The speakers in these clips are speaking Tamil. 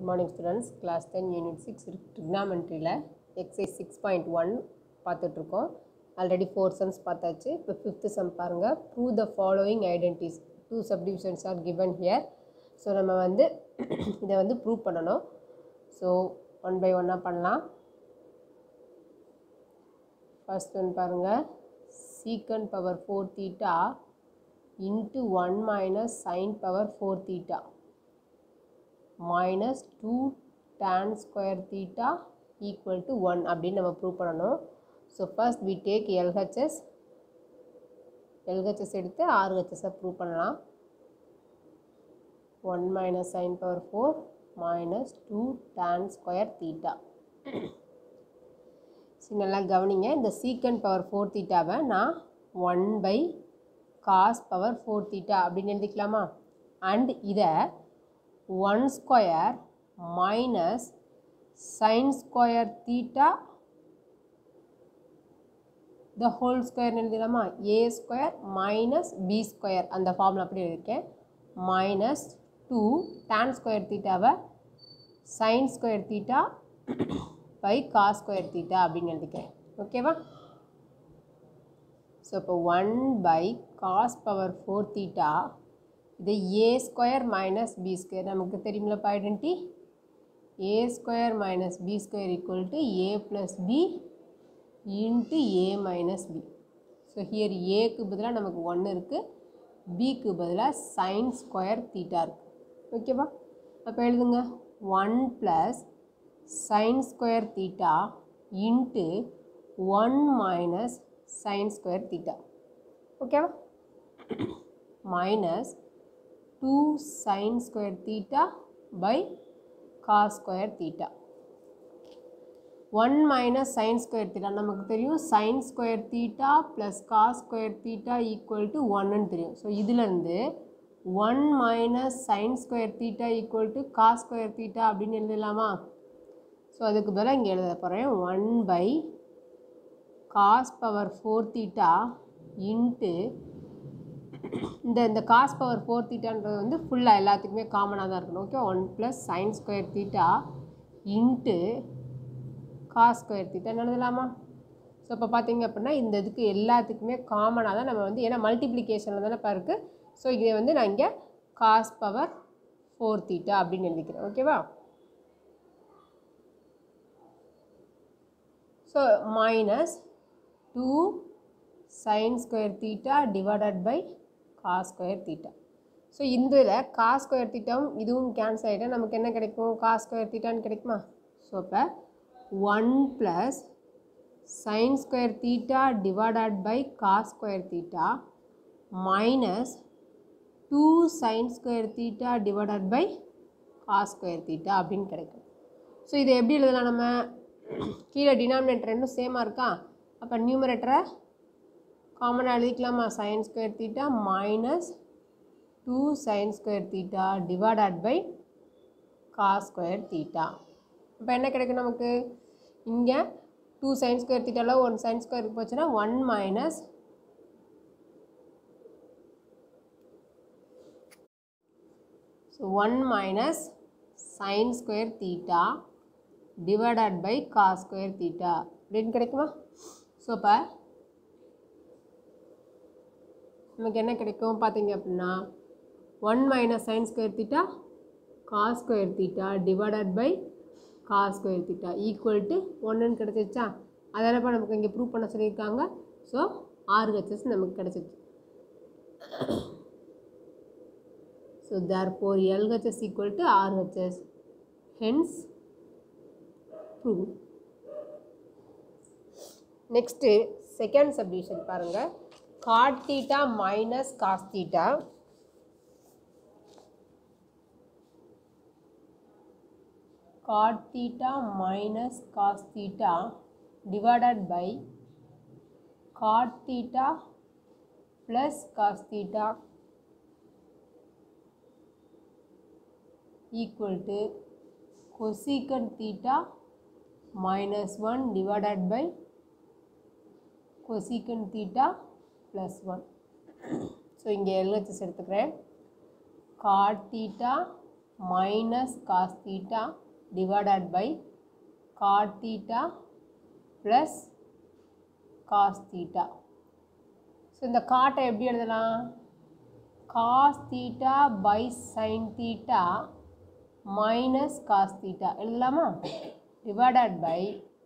Good morning students class ten unit six ட்ரிக்னாமெண்ட்ரியில் எக்ஸைஸ் சிக்ஸ் பாயிண்ட் ஒன் பார்த்துட்ருக்கோம் ஆல்ரெடி ஃபோர் சம்ஸ் பார்த்தாச்சு இப்போ ஃபிஃப்த்து சம் பாருங்கள் prove the following identities two subdivisions are given here so நம்ம வந்து இதை வந்து ப்ரூவ் பண்ணணும் ஸோ ஒன் பை ஒன்னாக பண்ணலாம் ஃபர்ஸ்ட் ஒன் பாருங்கள் secant power four theta into one minus sine power four theta minus two tan square theta equal to one அப்படின்னு நம்ம ப்ரூவ் பண்ணணும் so first we take LHS LHS எடுத்து ஆர்ஹெச்எஸை ப்ரூவ் பண்ணலாம் one minus sine power four minus two tan square theta சரி நல்லா கவனிங்க இந்த சீக்கன் பவர் ஃபோர் தீட்டாவை நான் one by cos power four theta அப்படின்னு எழுதிக்கலாமா அண்ட் இதை one square minus sign square theta the whole square எழுதிடலாமா A square minus B square அந்த ஃபார்மில் அப்படி எழுதியிருக்கேன் மைனஸ் டூ டேன் ஸ்கொயர் தீட்டாவை sine square theta by cos square theta அப்படின்னு எழுதிக்கிறேன் ஓகேவா ஸோ இப்போ one by cos power four theta இது A square minus B square நமக்கு தெரியுமில்லப்பா identity A square minus B square equal to A plus B into A minus B so here ஏக்கு பதிலாக நமக்கு ஒன்று இருக்குது பிக்கு பதிலாக சைன் ஸ்கொயர் தீட்டா இருக்குது ஓகேவா அப்போ எழுதுங்க one plus sine square theta into one minus sign square theta ஓகேவா minus two sine square theta by cos square theta one minus sign square theta நமக்கு தெரியும் sine square theta plus cos square theta equal to ஒன்னு தெரியும் ஸோ இதுலேருந்து one minus sign square theta equal to cos square theta அப்படின்னு எழுதலாமா ஸோ அதுக்கு பதிலாக இங்கே எழுத போகிறேன் one by cos power four theta into இந்த இந்த காஸ் பவர் ஃபோர் தீட்டான்றது வந்து ஃபுல்லாக எல்லாத்துக்குமே காமனாக தான் இருக்கணும் okay one plus sine square theta into cos square theta எழுதலாமா ஸோ இப்போ பார்த்தீங்க அப்படின்னா இந்த இதுக்கு எல்லாத்துக்குமே காமனாக தான் நம்ம வந்து ஏன்னா மல்டிப்ளிகேஷனில் தானே இப்போ இருக்குது ஸோ இதை வந்து நான் இங்கே காஸ் பவர் ஃபோர் தீட்டா அப்படின்னு எழுதிக்கிறேன் ஓகேவா so minus two sine square theta divided by cos square theta so இந்த இதில் காஸ் ஸ்கொயர் தீட்டாவும் இதுவும் கேன்சல் ஆகிட்டால் நமக்கு என்ன கிடைக்கும் காஸ் ஸ்கொயர் தீட்டான்னு கிடைக்குமா ஸோ இப்போ one plus sine square theta divided by cos square theta minus two sine square theta divided by cos square theta அப்படின்னு கிடைக்கும் ஸோ இதை எப்படி எழுதலாம் நம்ம கீழே டினாமினேட்டர் ரெண்டும் சேமாக இருக்கா அப்போ நியூமரேட்டரை காமனாக எழுதிக்கலாமா sine square theta minus two sine square theta divided by cos square theta இப்போ என்ன கிடைக்கும் நமக்கு இங்கே டூ சைன் ஸ்கொயர் தீட்டாவில் ஒன் சைன் ஸ்கொயர் போச்சுன்னா one minus so one minus sign square theta divided by cos square theta அப்படின்னு கிடைக்குமா ஸோ இப்போ நமக்கு என்ன கிடைக்கும் பார்த்தீங்க அப்படின்னா one minus sign square theta cos square theta divided by cos square theta equal to ஒன்றுன்னு கிடச்சிச்சா அதெல்லாம் நமக்கு இங்கே ப்ரூவ் பண்ண சொல்லியிருக்காங்க ஸோ ஆர்ஹெச்எஸ் நமக்கு கிடச்சிச்சு so therefore LHS equal to RHS hence prove next second subdivision பாருங்கள் cot theta minus cos theta cot theta minus cos theta divided by cot theta plus cos theta equal to cosecant theta minus 1 divided by cosecant theta plus 1 so இங்கே எல்ஹெச்எஸ் எடுத்துக்கிறேன் cot theta minus cos theta divided by cot theta plus cos theta so இந்த காட்டை எப்படி எழுதலாம் cos theta by sign theta minus cos theta எழுதலாமா டிவைடட் பை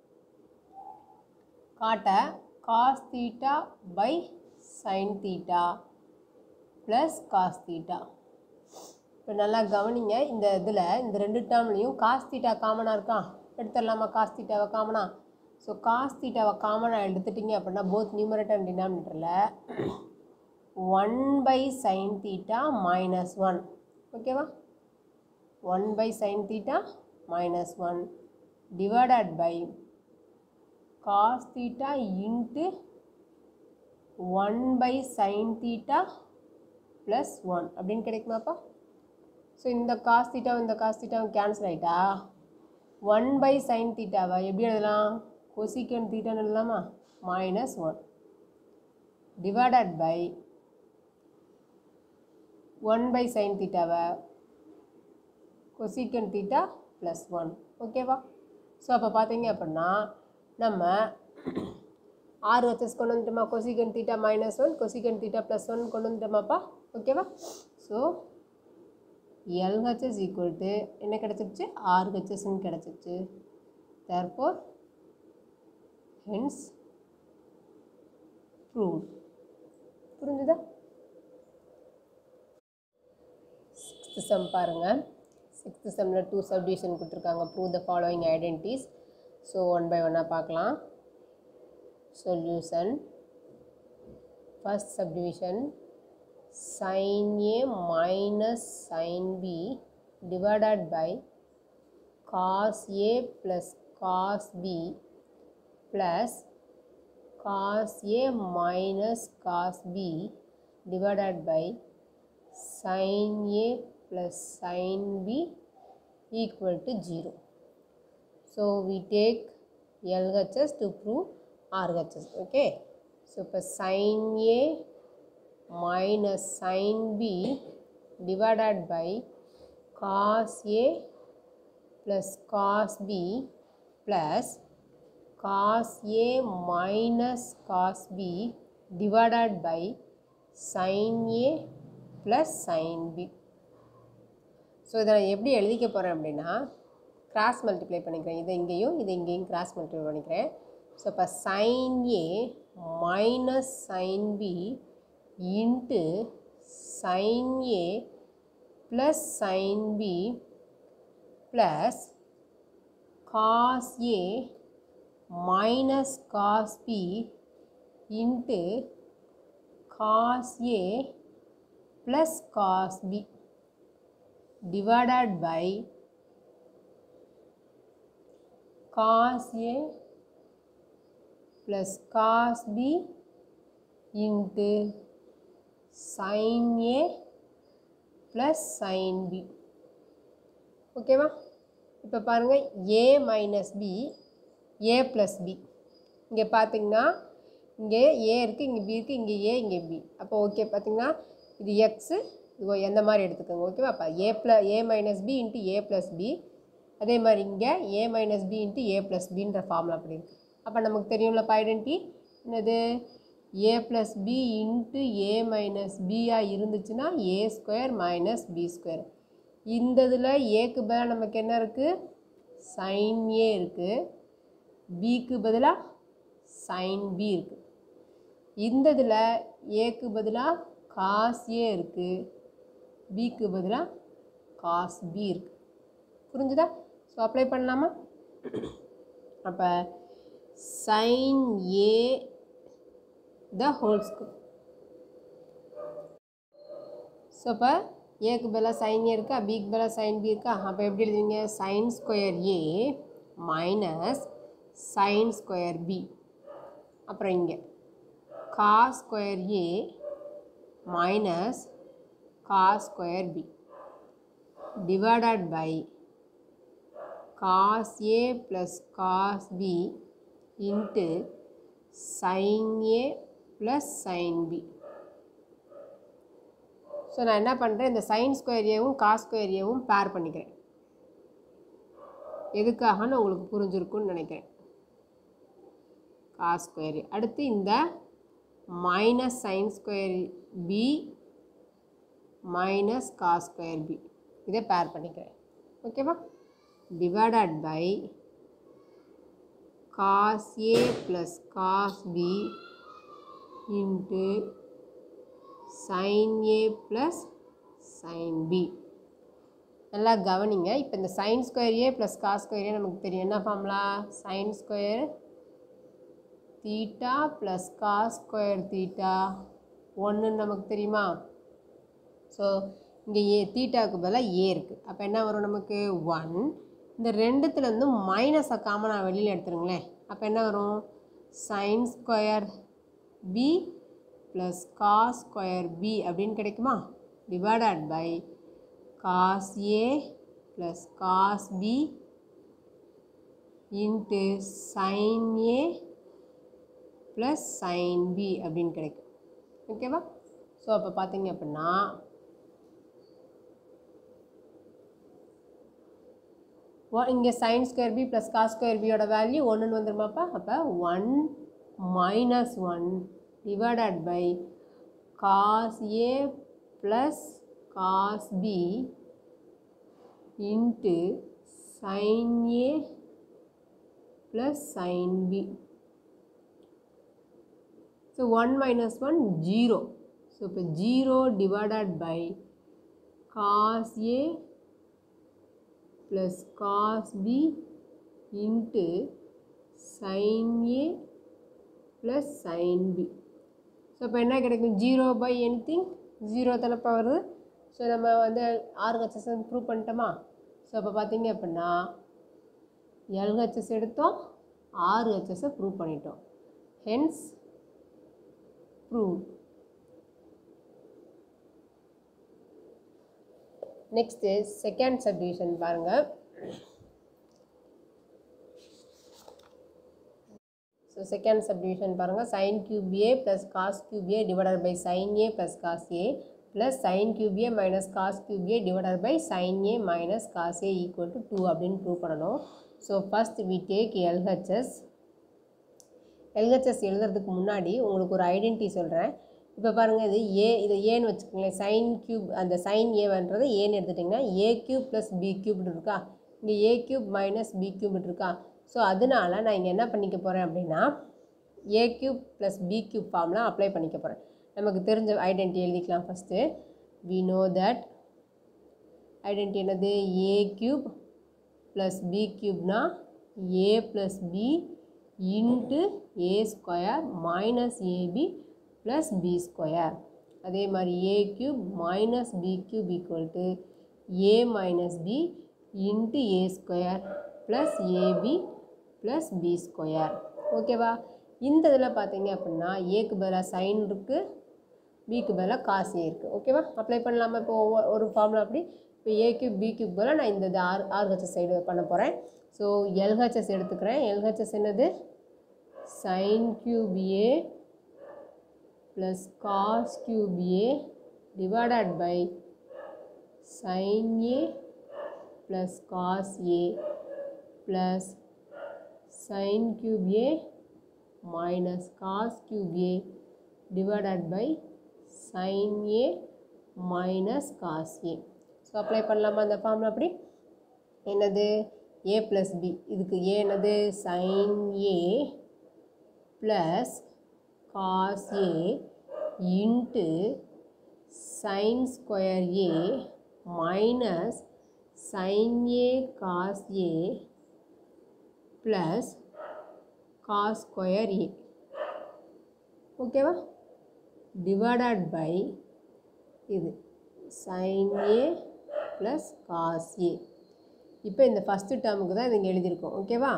காட்டை cos theta by sign theta plus cos theta இப்போ நல்லா கவனிங்க இந்த இதில் இந்த ரெண்டு டேர்ம்லேயும் காஸ் தீட்டா காமனாக இருக்கா எடுத்துடலாமா காஸ் தீட்டாவை காமனா ஸோ காஸ் தீட்டாவை காமனாக எடுத்துட்டிங்க அப்படின்னா போத் நியூமரேட்டர் அண்ட் டினாமினேட்டரில் one by sign theta minus one ஓகேவா one by sign theta minus one divided by cos theta into one by sign theta plus one அப்படின்னு கிடைக்குமாப்பா ஸோ இந்த காஸ் தீட்டாவும் இந்த காஸ் தீட்டாவும் கேன்சல் ஆகிட்டா ஒன் பை சைன் தீட்டாவை எப்படி எழுதலாம் கொசிக்கன் தீட்டான்னு எழுதலாமா minus one divided by one by sin தீட்டாவை கொசிக்கன் தீட்டா ப்ளஸ் ஒன் ஓகேவா ஸோ அப்போ பார்த்தீங்க அப்படின்னா நம்ம ஆறு வச்சஸ் கொண்டு வந்துட்டோமா cosecant theta minus one cosecant theta plus one கொண்டு வந்துட்டோமாப்பா ஓகேவா ஸோ எல்ஹெச்எஸ் ஈக்குவல் டு என்ன கிடச்சிருச்சு ஆறு ஹெச்எஸ்ன்னு கிடச்சிருச்சு தேர்ஃபோர் ஹென்ஸ் ப்ரூவ் புரிஞ்சுதா சிக்ஸ்த்து சம் பாருங்கள் சிக்ஸ்த்து செம்மில் டூ சப்டிவிஷன் கொடுத்துருக்காங்க prove the following identities so one by ஒன்னாக பார்க்கலாம் solution first subdivision sin A minus sin B divided by cos A plus cos B plus cos A minus cos B divided by sin A plus sin B equal to 0. So we take LHS to prove RHS. Okay. So இப்போ sin A minus sin B divided by cos A plus cos B plus cos A minus cos B divided by sin A plus sin B. So இதை நான் எப்படி எழுதிக்க போகிறேன் அப்படின்னா கிராஸ் மல்டிப்ளை பண்ணிக்கிறேன் இதை இங்கேயும் இதை இங்கேயும் கிராஸ் மல்டிப்ளை பண்ணிக்கிறேன் ஸோ இப்போ sin A minus sin B into sin A plus sin B plus cos A minus cos B into cos A plus cos B divided by cos A plus cos B into sin A plus sin B ஓகேவா இப்போ பாருங்கள் A minus B A plus B இங்கே பார்த்தீங்கன்னா இங்கே ஏ இருக்குது இங்கே பி இருக்குது இங்கே ஏ இங்கே பி அப்போ ஓகே பார்த்தீங்கன்னா இது எக்ஸு இது எந்த மாதிரி எடுத்துக்கோங்க ஓகேவா அப்போ A plus A minus B into A plus B அதே மாதிரி இங்கே A minus B into A plus பின்ற ஃபார்முலா அப்படி இருக்குது அப்போ நமக்கு தெரியும்ல ஐடென்டி என்னது A plus B into A minus பியாக இருந்துச்சுன்னா A square minus B square இந்த இதில் ஏக்கு பதிலாக நமக்கு என்ன இருக்குது சைன் ஏ இருக்குது பிக்கு பதிலாக சைன் பி இருக்குது இந்த இதில் ஏக்கு பதிலாக காஸ் ஏ இருக்குது பிக்கு பதிலாக காஸ் பி இருக்குது புரிஞ்சுதா ஸோ அப்ளை பண்ணலாமா அப்போ sin A the whole square so இப்போ ஏக்கு பதிலாக சைன் ஏ இருக்கா பிக்கு பதிலாக சைன் பி இருக்கா அப்போ எப்படி எழுதுவீங்க sin square A minus sign square B அப்புறம் இங்கே cos square A minus cos square b divided by cos a plus cos b into sin a plus sin b so நான் என்ன பண்ணுறேன் இந்த சைன் ஸ்கொயர் ஏவும் காஸ் ஸ்கொயர் ஏவும் பேர் பண்ணிக்கிறேன் எதுக்காகன்னு உங்களுக்கு புரிஞ்சிருக்குன்னு நினைக்கிறேன் காஸ் ஸ்கொயர் அடுத்து இந்த minus sign square B minus cos square B இதை பேர் பண்ணிக்கிறேன் ஓகேவா divided by cos A plus cos B into sin A plus sin B நல்லா கவனிங்க இப்போ இந்த sin square A plus cos square A நமக்கு தெரியும் என்ன formula sin square theta plus cos square theta ஒன்றுன்னு நமக்கு தெரியுமா ஸோ இங்கே ஏ தீட்டாவுக்கு பதிலாக ஏ இருக்குது அப்போ என்ன வரும் நமக்கு ஒன் இந்த ரெண்டுத்துலேருந்து மைனஸை காமனாக வெளியில் எடுத்துருங்களேன் அப்போ என்ன வரும் sin square B plus cos square B அப்படின்னு கிடைக்குமா divided by cos A plus cos B into sin A plus sin B அப்படின்னு கிடைக்கும் ஓகேவா ஸோ அப்போ பார்த்தீங்க அப்படின்னா இங்கே sin square B plus cos square பியோட வேல்யூ ஒன்றுன்னு வந்துருமாப்பா அப்போ one minus one divided by cos A plus cos B into sin A plus sin B so one minus one zero so இப்போ zero divided by cos A plus cos B into sin A plus sin B so இப்போ என்ன கிடைக்கும் zero by anything zero தானப்பா வருது ஸோ நம்ம வந்து ஆர்ஹெச்எஸ் ப்ரூவ் பண்ணிட்டோமா ஸோ அப்போ பார்த்தீங்க அப்படின்னா எல்ஹெச்எஸ் எடுத்தோம் ஆர்ஹெச்எஸை ப்ரூவ் பண்ணிட்டோம் hence prove next second subdivision பாருங்கள் ஸோ செகண்ட் சப்டிவிஷன் பாருங்கள் sin cube A plus cos cube A divided by sin A plus cos A plus sin cube A minus cos cube A divided by sin A minus cos A equal to two அப்படின்னு ப்ரூவ் பண்ணணும் so first we take LHS LHS எழுதுறதுக்கு முன்னாடி உங்களுக்கு ஒரு ஐடென்டிட்டி சொல்கிறேன் இப்போ பாருங்கள் இது ஏ இதை ஏன்னு வச்சுக்கோங்களேன் சைன் கியூப் அந்த சைன் ஏவன்றது ஏன்னு எடுத்துட்டிங்கன்னா ஏ கியூப் ப்ளஸ் பி கியூப்னு இருக்கா இங்கே ஏ கியூப் மைனஸ் பி கியூப்னு இருக்கா ஸோ அதனால நான் இங்கே என்ன பண்ணிக்க போகிறேன் அப்படின்னா A cube plus B cube ஃபார்ம்லாம் அப்ளை பண்ணிக்க போகிறேன் நமக்கு தெரிஞ்ச ஐடென்டி எழுதிக்கலாம் first we know that identity என்னது ஏ கியூப் ப்ளஸ் பி கியூப்னா A plus B into A square minus AB plus B square அதே மாதிரி ஏ cube minus B cube equal to A minus B into A square plus AB plus B square ஓகேவா இந்த இதில் பார்த்தீங்க அப்படின்னா ஏக்கு பதிலாக சைன் இருக்குது பிக்கு பதிலாக காசு ஏ இருக்குது ஓகேவா அப்ளை பண்ணலாமா இப்போ ஒவ்வொரு ஒரு ஃபார்முலா அப்படி இப்போ ஏ கியூப் பி கியூப் பதிலாக நான் இந்த இது ஆர் ஆர்ஹெச்எஸ் சைடு பண்ண போகிறேன் ஸோ எல்ஹெச்எஸ் எடுத்துக்கிறேன் எல்ஹெச்எஸ் என்னது sin cube A plus cos cube A divided by sin A plus cos A plus sin cube A minus cos cube A divided by sin A minus cos A so apply பண்ணலாமா அந்த ஃபார்முலா அப்படி என்னது ஏ ப்ளஸ் பி இதுக்கு ஏ என்னது sin A plus cos A into sin square A minus sin A cos A plus cos square A ஓகேவா டிவைடட் பை இது sin A plus cos A இப்போ இந்த ஃபஸ்ட்டு டேர்முக்கு தான் இது இங்கே எழுதியிருக்கோம் ஓகேவா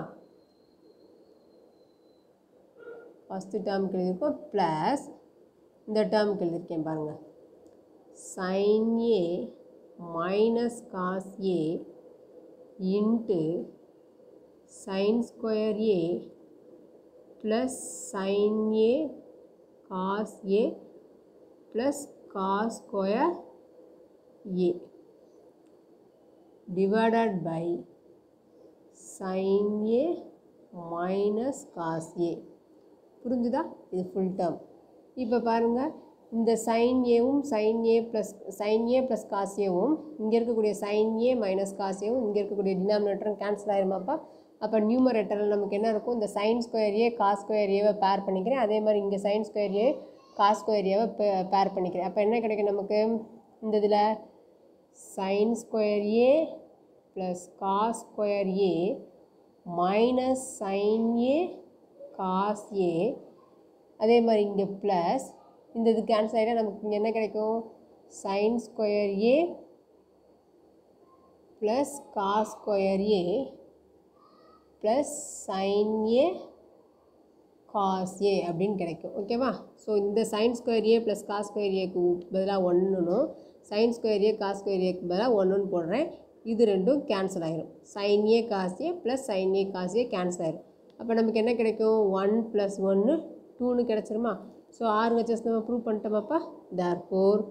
ஃபஸ்ட்டு டேர்முக்கு எழுதியிருக்கோம் ப்ளஸ் இந்த டேர்முக்கு எழுதியிருக்கேன் பாருங்கள் sin A minus cos A into sin square A plus sin A cos A plus cos square A divided by sin A minus cos A புரிஞ்சுதா இது ஃபுல் டேர்ம் இப்போ பாருங்கள் இந்த சைன் ஏவும் sin A plus sin A plus cos ஏவும் இங்கே இருக்கக்கூடிய சைன் ஏ மைனஸ் காஸ் ஏவும் இங்கே இருக்கக்கூடிய டினாமினேட்டரும் கேன்சல் ஆயிருமாப்பா அப்போ நியூமரேட்டரில் நமக்கு என்ன இருக்கும் இந்த sin square A cos square ஏவை பேர் பண்ணிக்கிறேன் அதே மாதிரி இங்கே sin square A cos square ஏவை பேர் பண்ணிக்கிறேன் அப்போ என்ன கிடைக்கும் நமக்கு இந்த இதில் sin square a plus cos square a minus sin a cos a அதே மாதிரி இங்கே ப்ளஸ் இந்த இது கேன்சல் ஆகிட்டா நமக்கு இங்கே என்ன கிடைக்கும் sin square A plus cos square A plus sin A cos A அப்படின்னு கிடைக்கும் ஓகேவா ஸோ இந்த sin square A plus cos square ஏக்கு பதிலாக ஒன்றுனும் sin square A cos square ஏக்கு பதிலாக ஒன்றுன்னு போடுறேன் இது ரெண்டும் கேன்சல் ஆயிரும் sin A cos A plus sin A cos A cancel ஆயிரும் அப்போ நமக்கு என்ன கிடைக்கும் ஒன் ப்ளஸ் ஒன்று டூன்னு கிடச்சிருமா ஸோ ஆறு ஹெச்எஸ் நம்ம ப்ரூவ் பண்ணிட்டோமாப்பா therefore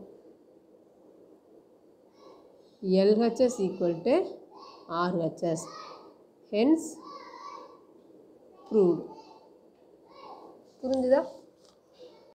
LHS equal to RHS hence proved புரிஞ்சுதா